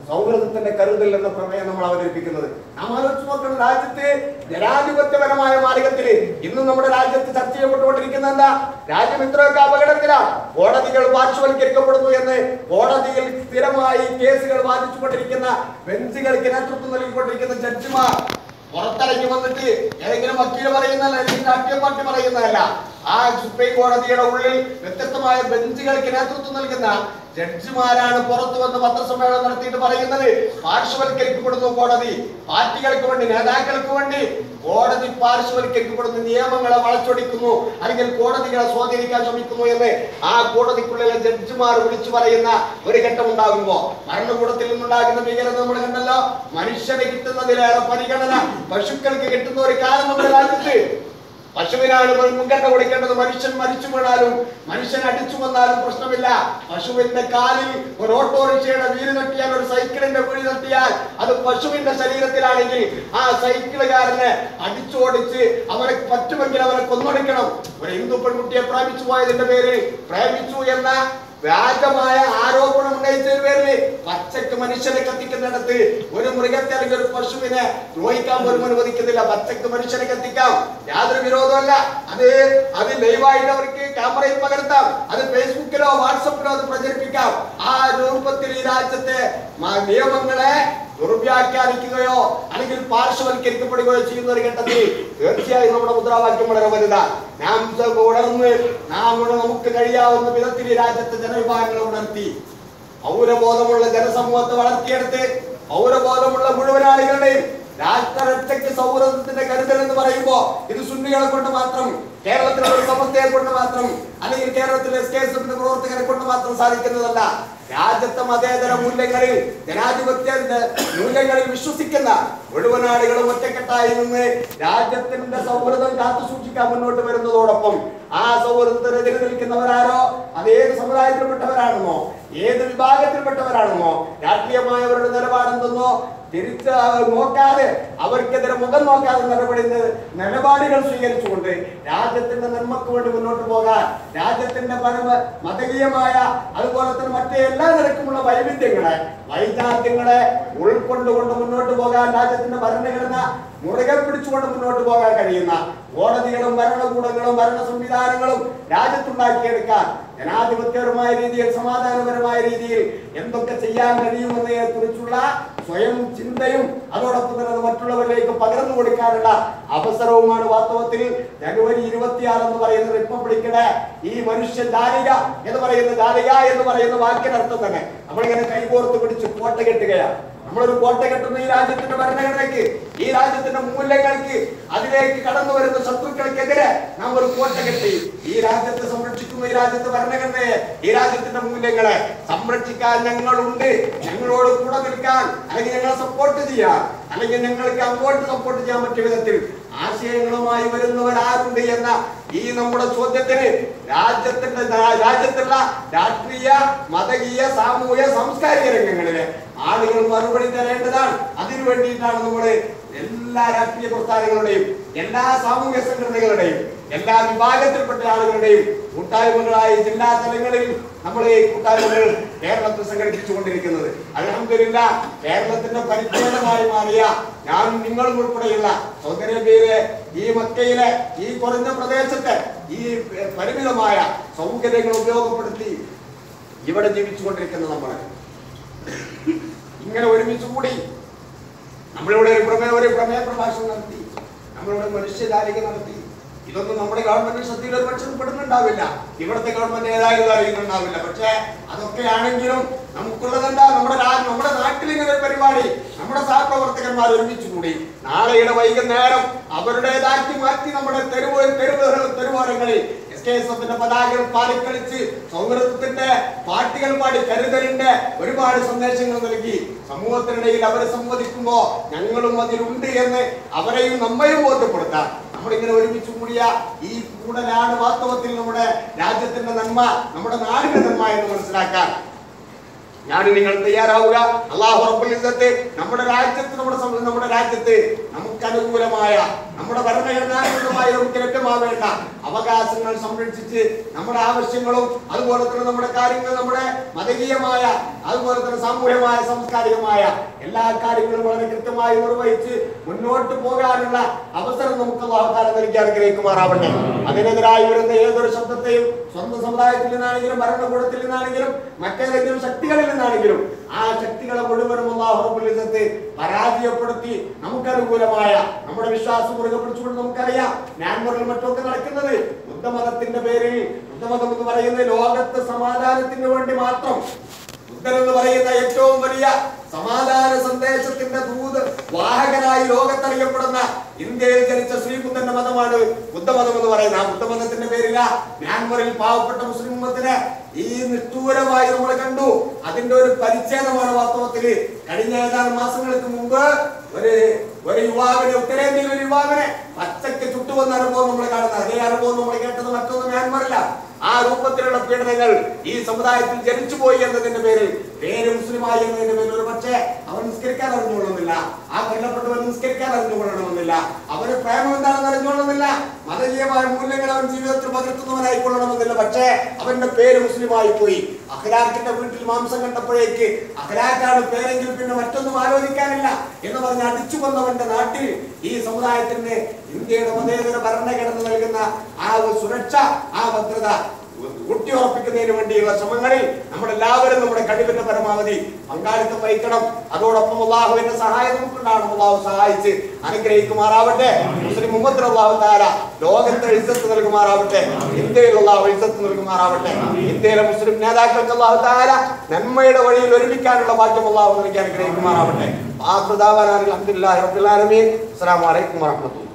S1: സൗഹൃദത്തിന്റെ കരുതൽ എന്ന പ്രമേയം നമ്മൾ അവതരിപ്പിക്കുന്നത് നാം ആലോചിച്ച് നോക്കണം രാജ്യത്തെ ജനാധിപത്യപരമായ മാർഗത്തില് ഇന്ന് നമ്മുടെ രാജ്യത്ത് ചർച്ച ചെയ്യപ്പെട്ടുകൊണ്ടിരിക്കുന്ന എന്താ രാജ്യം ഇത്രയൊക്കെ അപകടത്തിലാണ് കോടതികൾ പാർശ്വവൽക്കരിക്കപ്പെടുന്നു എന്ന് കോടതിയിൽ സ്ഥിരമായി കേസുകൾ വാദിച്ചുകൊണ്ടിരിക്കുന്ന ബെഞ്ചുകൾക്ക് നേതൃത്വം നൽകിക്കൊണ്ടിരിക്കുന്ന ജഡ്ജിമാർ പുറത്തിറങ്ങി വന്നിട്ട് ഏതെങ്കിലും വക്കീൽ പറയുന്നതല്ല അല്ലെങ്കിൽ രാഷ്ട്രീയ പാർട്ടി പറയുന്നതല്ല ആ സുപ്രീം കോടതിയുടെ ഉള്ളിൽ വ്യത്യസ്തമായ ബെഞ്ചുകൾക്ക് നേതൃത്വം നൽകുന്ന ജഡ്ജിമാരാണ് പുറത്തു വന്ന് പത്രസമ്മേളനം നടത്തിയിട്ട് പറയുന്നത് പാർശ്വവൽക്കരിക്കപ്പെടുന്നു കോടതി പാർട്ടികൾക്ക് വേണ്ടി നേതാക്കൾക്ക് വേണ്ടി കോടതി പാർശ്വവൽക്കരിക്കപ്പെടുന്ന നിയമങ്ങളെ വളച്ചൊടിക്കുന്നു അല്ലെങ്കിൽ കോടതികളെ സ്വാധീനിക്കാൻ ശ്രമിക്കുന്നു എന്ന് ആ കോടതിക്കുള്ളിലെ ജഡ്ജിമാർ വിളിച്ചു പറയുന്ന ഒരു ഘട്ടം ഉണ്ടാകുമ്പോ ഭരണകൂടത്തിൽ നിന്നുണ്ടാകുന്ന ഭീകരത നമ്മൾ കണ്ടല്ലോ മനുഷ്യന് കിട്ടുന്നതിലേറെ പരിഗണന പശുക്കൾക്ക് കിട്ടുന്ന ഒരു കാലം നമ്മുടെ രാജ്യത്ത് പശുവിനാണ് മുൻ- മുൻഗണന കൊടുക്കേണ്ടത് മനുഷ്യൻ മരിച്ചു വീണാലും മനുഷ്യൻ അടിച്ചു വന്നാലും പ്രശ്നമില്ല പശുവിന്റെ കാലിൽ ഒരു ഓട്ടോറിക്ഷയുടെ വീല് തട്ടിയാൽ ഒരു സൈക്കിളിന്റെ വീല് തട്ടിയാൽ അത് പശുവിന്റെ ശരീരത്തിലാണെങ്കിൽ ആ സൈക്കിളുകാരനെ അടിച്ചോടിച്ച് അവനെ പറ്റുമെങ്കിൽ അവനെ കൊന്നൊടുക്കണം ഒരു ഹിന്ദു പെൺകുട്ടിയെ പ്രേമിച്ചു പോയതിന്റെ പേരിൽ പ്രേമിച്ചു എന്ന വ്യാജമായ ആരോപണം ഉന്നയിച്ചതിന് പേരിൽ പച്ചക്ക് മനുഷ്യനെ കത്തിക്കുന്നിടത്ത് ഒരു മൃഗത്തെ അല്ലെങ്കിൽ ഒരു പശുവിനെ ദ്രോഹിക്കാൻ പോലും അനുവദിക്കുന്നില്ല പച്ചക്ക് മനുഷ്യനെ കത്തിക്കാം യാതൊരു വിരോധമല്ല അത് അത് ലൈവായിട്ട് അവർക്ക് ക്യാമറയിൽ പകർത്താം അത് ഫേസ്ബുക്കിലോ വാട്സപ്പിലോ അത് പ്രചരിപ്പിക്കാം ആ രൂപത്തിൽ ഈ രാജ്യത്തെ മ- നിയമങ്ങളെ ദുർവ്യാഖ്യാനിക്കുകയോ അല്ലെങ്കിൽ പാർശ്വവൽക്കരിക്കപ്പെടുകയോ ചെയ്യുന്ന ഒരു ഘട്ടത്തിൽ തീർച്ചയായും നമ്മുടെ മുദ്രാവാക്യം വളരെ വലുതാണ് നാം ഇത് ഉണർന്ന് നാം ഉണ- നമുക്ക് കഴിയാവുന്ന വിധത്തിൽ ഈ രാജ്യത്തെ ജനവിഭാഗങ്ങളെ ഉണർത്തി പൗരബോധമുള്ള ജനസമൂഹത്തെ വളർത്തിയെടുത്ത് പൗരബോധമുള്ള മുഴുവൻ ആളുകളുടെയും രാഷ്ട്രരക്ഷയ്ക്ക് സൗഹൃദത്തിന്റെ കരുതൽ എന്ന് പറയുമ്പോ ഇത് സുന്നികളെ കൊണ്ട് മാത്രം കേരളത്തിലെ ഒരു സമസ്തയെ കൊണ്ട് മാത്രം അല്ലെങ്കിൽ കേരളത്തിലെ എസ് കെ എസ് എഫിന്റെ പ്രവർത്തകരെ കൊണ്ട് മാത്രം സാധിക്കുന്നതല്ല രാജ്യത്തെ മതേതര മൂല്യങ്ങളിൽ ജനാധിപത്യ മൂല്യങ്ങളിൽ വിശ്വസിക്കുന്ന മുഴുവൻ ആളുകളും ഒറ്റക്കെട്ടായി നിന്ന് രാജ്യത്തിന്റെ സൗഹൃദം കാത്തു സൂക്ഷിക്കാൻ മുന്നോട്ട് വരുന്നതോടൊപ്പം ആ സൗഹൃദത്തിനെതിരെ നിൽക്കുന്നവരാരോ അത് ഏത് സമുദായത്തിൽപ്പെട്ടവരാണെന്നോ ഏത് വിഭാഗത്തിൽപ്പെട്ടവരാണെന്നോ രാഷ്ട്രീയമായവരുടെ നിലപാടെന്തെന്നോ തിരിച്ച് നോക്കാതെ അവർക്കെതിരെ മുഖം നോക്കാതെ നടപടി നിലപാടുകൾ സ്വീകരിച്ചുകൊണ്ട് രാജ്യത്തിന്റെ നന്മക്ക് വേണ്ടി മുന്നോട്ട് പോകാൻ രാജ്യത്തിന്റെ പരമ മതകീയമായ അതുപോലെ തന്നെ മറ്റേ എല്ലാ നിരക്കുമുള്ള വൈവിധ്യങ്ങളെ വൈജാത്യങ്ങളെ ഉൾക്കൊണ്ടുകൊണ്ട് മുന്നോട്ട് പോകാൻ രാജ്യത്തിന്റെ ഭരണഘടന മുറുകെ പിടിച്ചുകൊണ്ട് മുന്നോട്ട് പോകാൻ കഴിയുന്ന കോടതികളും ഭരണകൂടങ്ങളും ഭരണ സംവിധാനങ്ങളും രാജ്യത്തുണ്ടാക്കിയെടുക്കാൻ ജനാധിപത്യപരമായ രീതിയിൽ സമാധാനപരമായ രീതിയിൽ എന്തൊക്കെ ചെയ്യാൻ കഴിയുമെന്നതിനെ കുറിച്ചുള്ള സ്വയം ചിന്തയും അതോടൊപ്പം തന്നെ അത് മറ്റുള്ളവരിലേക്ക് പകർന്നു കൊടുക്കാനുള്ള അവസരവുമാണ് വാസ്തവത്തിൽ ജനുവരി ഇരുപത്തിയാറ് എന്ന് പറയുന്ന റിപ്പബ്ലിക്കിന്റെ ഈ മനുഷ്യ ജാലിക എന്ന് പറയുന്ന ജാലിക എന്ന് പറയുന്ന വാക്കിനർത്ഥം തന്നെ നമ്മളിങ്ങനെ കൈകോർത്ത് പിടിച്ച് കോട്ട കെട്ടുകയാണ് നമ്മളൊരു കോട്ട കെട്ടുന്ന ഈ രാജ്യത്തിന്റെ ഭരണഘടനയ്ക്ക് ഈ രാജ്യത്തിന്റെ മൂല്യങ്ങൾക്ക് അതിലേക്ക് കടന്നു വരുന്ന ശത്രുക്കൾക്കെതിരെ നാം ഒരു കോട്ട കെട്ടി ഈ രാജ്യത്തെ സംരക്ഷിക്കുന്ന ഈ രാജ്യത്തെ ഭരണഘടനയെ ഈ രാജ്യത്തിന്റെ മൂല്യങ്ങളെ സംരക്ഷിക്കാൻ ഞങ്ങളുണ്ട് ഞങ്ങളോട് കൂടെ നിൽക്കാൻ അല്ലെങ്കിൽ ഞങ്ങളെ സപ്പോർട്ട് ചെയ്യാൻ അല്ലെങ്കിൽ ഞങ്ങൾക്ക് അങ്ങോട്ട് സപ്പോർട്ട് ചെയ്യാൻ പറ്റിയ വിധത്തിൽ ആശയങ്ങളുമായി വരുന്നവരാരുണ്ട് എന്ന ഈ നമ്മുടെ ചോദ്യത്തിന് രാജ്യത്തിന്റെ രാജ്യത്തുള്ള രാഷ്ട്രീയ മതകീയ സാമൂഹ്യ സാംസ്കാരിക രംഗങ്ങളിലെ ആളുകൾ മറുപടി തരേണ്ടതാണ് അതിനു വേണ്ടിയിട്ടാണ് നമ്മൾ എല്ലാ രാഷ്ട്രീയ പ്രസ്ഥാനങ്ങളുടെയും എല്ലാ സാമൂഹ്യ സംഘടനകളുടെയും എല്ലാ വിഭാഗത്തിൽപ്പെട്ട ആളുകളുടെയും കൂട്ടായ്മകളായി ജില്ലാ തലങ്ങളിൽ നമ്മൾ ഈ കൂട്ടായ്മകൾ കേരളത്തിൽ സംഘടിപ്പിച്ചുകൊണ്ടിരിക്കുന്നത് അലഹമില്ല കേരളത്തിന്റെ പരിച്ഛേദമായി മാറിയ ഞാൻ നിങ്ങളും ഉൾപ്പെടെയുള്ള സൗദി അറേബ്യയിലെ ഈ മക്കയിലെ ഈ കുറഞ്ഞ പ്രദേശത്തെ ഈ പരിമിതമായ സൗകര്യങ്ങൾ ഉപയോഗപ്പെടുത്തി ഇവിടെ ജീവിച്ചുകൊണ്ടിരിക്കുന്ന നമ്മൾ ഇങ്ങനെ ഒരുമിച്ച് കൂടി നമ്മളിവിടെ ഒരു പ്രമേയ ഒരു പ്രമേയ പ്രഭാഷണം നടത്തി നമ്മളിവിടെ മനുഷ്യജാലിക നടത്തി ഇതൊന്നും നമ്മുടെ ഗവൺമെന്റ് ശ്രദ്ധയിൽ ഒരു പക്ഷേ പെടുന്നുണ്ടാവില്ല ഇവിടുത്തെ ഗവൺമെന്റ് ഏതായാലും അറിയുന്നുണ്ടാവില്ല പക്ഷേ അതൊക്കെ ആണെങ്കിലും നമുക്കുള്ളതെന്താ നമ്മുടെ രാ- നമ്മുടെ നാട്ടിൽ ഇങ്ങനെ ഒരു പരിപാടി നമ്മുടെ സഹപ്രവർത്തകന്മാർ ഒരുമിച്ച് കൂടി നാളെയുടെ വൈകുന്നേരം അവരുടേതാക്കി മാറ്റി നമ്മുടെ തെരുവ് തെരുവുകൾ തെരുവോരങ്ങളിൽ എസ് കെ എസ് എഫിന്റെ പതാകകൾ പാലിക്കളിച്ച് സൗഹൃദത്തിന്റെ പാർട്ടികൾ പാടി കരുതലിന്റെ ഒരുപാട് സന്ദേശങ്ങൾ നൽകി സമൂഹത്തിനിടയിൽ അവരെ സംവദിക്കുമ്പോ ഞങ്ങളും അതിലുണ്ട് എന്ന് അവരെയും നമ്മയും ബോധ്യപ്പെടുത്താം നമ്മളിങ്ങനെ ഒരുമിച്ച് കൂടിയ ഈ കൂടലാണ് വാസ്തവത്തിൽ നമ്മുടെ രാജ്യത്തിന്റെ നന്മ നമ്മുടെ നാടിന്റെ നന്മ എന്ന് മനസ്സിലാക്കാൻ ഞാൻ നിങ്ങൾ തയ്യാറാവുക അള്ളാഹു റബ്ബുൽ ഇസ്സത്ത് നമ്മുടെ രാജ്യത്ത് നമ്മുടെ സം- നമ്മുടെ രാജ്യത്ത് നമുക്ക് അനുകൂലമായ നമ്മുടെ ഭരണഘടനാനുസൃതമായി നമുക്ക് ലഭ്യമാവേണ്ട അവകാശങ്ങൾ സംരക്ഷിച്ച് നമ്മുടെ ആവശ്യങ്ങളും അതുപോലെ തന്നെ നമ്മുടെ കാര്യങ്ങൾ നമ്മുടെ മതകീയമായ അതുപോലെ തന്നെ സാമൂഹ്യമായ സാംസ്കാരികമായ എല്ലാ കാര്യങ്ങളും വളരെ കൃത്യമായി നിർവഹിച്ച് മുന്നോട്ട് പോകാനുള്ള അവസരം നമുക്ക് വാഗ്ദാനം നൽകി അനുഗ്രഹിക്കുമാറാവട്ടെ അതിനെതിരായി വരുന്ന ഏതൊരു ശബ്ദത്തെയും സ്വന്തം സമുദായത്തിൽ നിന്നാണെങ്കിലും ഭരണകൂടത്തിൽ നിന്നാണെങ്കിലും മറ്റേതെങ്കിലും ശക്തികളിൽ നിന്നാണെങ്കിലും ആ ശക്തികളെ മുഴുവനും അള്ളാഹുബുലിസത്ത് പരാജയപ്പെടുത്തി നമുക്കനുകൂലമായ നമ്മുടെ വിശ്വാസം മുറുകെ പിടിച്ചുകൊണ്ട് നമുക്കറിയാം മ്യാൻമറിൽ മറ്റൊക്കെ നടക്കുന്നത് ബുദ്ധമതത്തിന്റെ പേരിൽ ബുദ്ധമതം എന്ന് പറയുന്നത് ലോകത്ത് സമാധാനത്തിന് വേണ്ടി മാത്രം ബുദ്ധൻ എന്ന് പറയുന്ന ഏറ്റവും വലിയ സമാധാന സന്ദേശത്തിന്റെ ദൂത് വാഹകനായി ലോകത്തറിയപ്പെടുന്ന ഇന്ത്യയിൽ ജനിച്ച ശ്രീബുദ്ധന്റെ മതമാണ് ബുദ്ധമതം എന്ന് പറയുന്നത് ആ ബുദ്ധമതത്തിന്റെ പേരില മ്യാൻമറിൽ പാവപ്പെട്ട മുസ്ലിം ഉമ്മത്തിനെ ഈ നിഷ്ഠൂരമായി നമ്മൾ കണ്ടു അതിന്റെ ഒരു പരിച്ഛേദമാണ് വാസ്തവത്തില് കഴിഞ്ഞ ഏതാനും മാസങ്ങൾക്ക് മുമ്പ് ഒരു ഒരു യുവാവിനെ ഉത്തരേന്ത്യയിൽ ഒരു യുവാവിനെ പച്ചയ്ക്ക് ചുട്ടുവന്ന അനുഭവം നമ്മൾ കാണുന്നത് അതേ അനുഭവം നമ്മൾ കേട്ടത് മറ്റൊന്നും മ്യാൻമറില്ല ആ രൂപത്തിലുള്ള പീഡനങ്ങൾ ഈ സമുദായത്തിൽ ജനിച്ചു പോയി എന്നതിന്റെ പേരിൽ പേര് മുസ്ലിമായി എന്നതിന്റെ പേരിൽ ഒരു പക്ഷേ അവൻ നിസ്കരിക്കാൻ അറിഞ്ഞുകൊള്ളുന്നില്ല ആ കൊല്ലപ്പെട്ടവൻ നിസ്കരിക്കാൻ അറിഞ്ഞുകൊള്ളണമെന്നില്ല അവന് പ്രേമം എന്താണെന്ന് അറിഞ്ഞുകൊള്ളുന്നില്ല മതകീയമായ മൂല്യങ്ങൾ അവൻ ജീവിതത്തിൽ പകർത്തുന്നവനായിക്കൊള്ളണമെന്നില്ല പക്ഷേ അവന്റെ പേര് മുസ്ലിമായി പോയി അഖലാഖിന്റെ വീട്ടിൽ മാംസം കണ്ടപ്പോഴേക്ക് അഖലാഖാണ് പേരെങ്കിൽ പിന്നെ മറ്റൊന്നും ആലോചിക്കാനില്ല എന്ന് പറഞ്ഞ് അടിച്ചു കൊന്നവന്റെ നാട്ടിൽ ഈ സമുദായത്തിന് ഇന്ത്യയുടെ മതേതര ഭരണഘടന നൽകുന്ന ആ ഒരു സുരക്ഷ ആ ഭദ്രത ഊട്ടിയുറപ്പിക്കുന്നതിന് വേണ്ടിയുള്ള ശ്രമങ്ങളിൽ നമ്മളെല്ലാവരും നമ്മുടെ കഴിവിന്റെ പരമാവധി പങ്കാളിത്തം വഹിക്കണം അതോടൊപ്പം അള്ളാഹുവിന്റെ സഹായം നമുക്കുണ്ടാകണം അള്ളാഹു സഹായിച്ച് അനുഗ്രഹിക്കുമാറാവട്ടെ മുസ്ലിം മുഹമ്മദ് അള്ളാഹു താര ലോകത്തെ ഇജ്ജത്ത് നൽകുമാറാവട്ടെ ഇന്ത്യയിലുള്ള ഇജ്ജത്ത് നൽകുമാറാവട്ടെ ഇന്ത്യയിലെ മുസ്ലിം നേതാക്കൾക്ക് അള്ളാഹു താര നന്മയുടെ വഴിയിൽ ഒരുമിക്കാനുള്ള ഭാഗ്യം അള്ളാഹു നൽകി അനുഗ്രഹിക്കുമാറാവട്ടെ ആഹ്ലാദാൻ അലഹദില്ലാ റബ്ബുൽ ആലമീൻ അസ്സലാമു അലൈക്കും വറഹ്മത്തുള്ളാഹി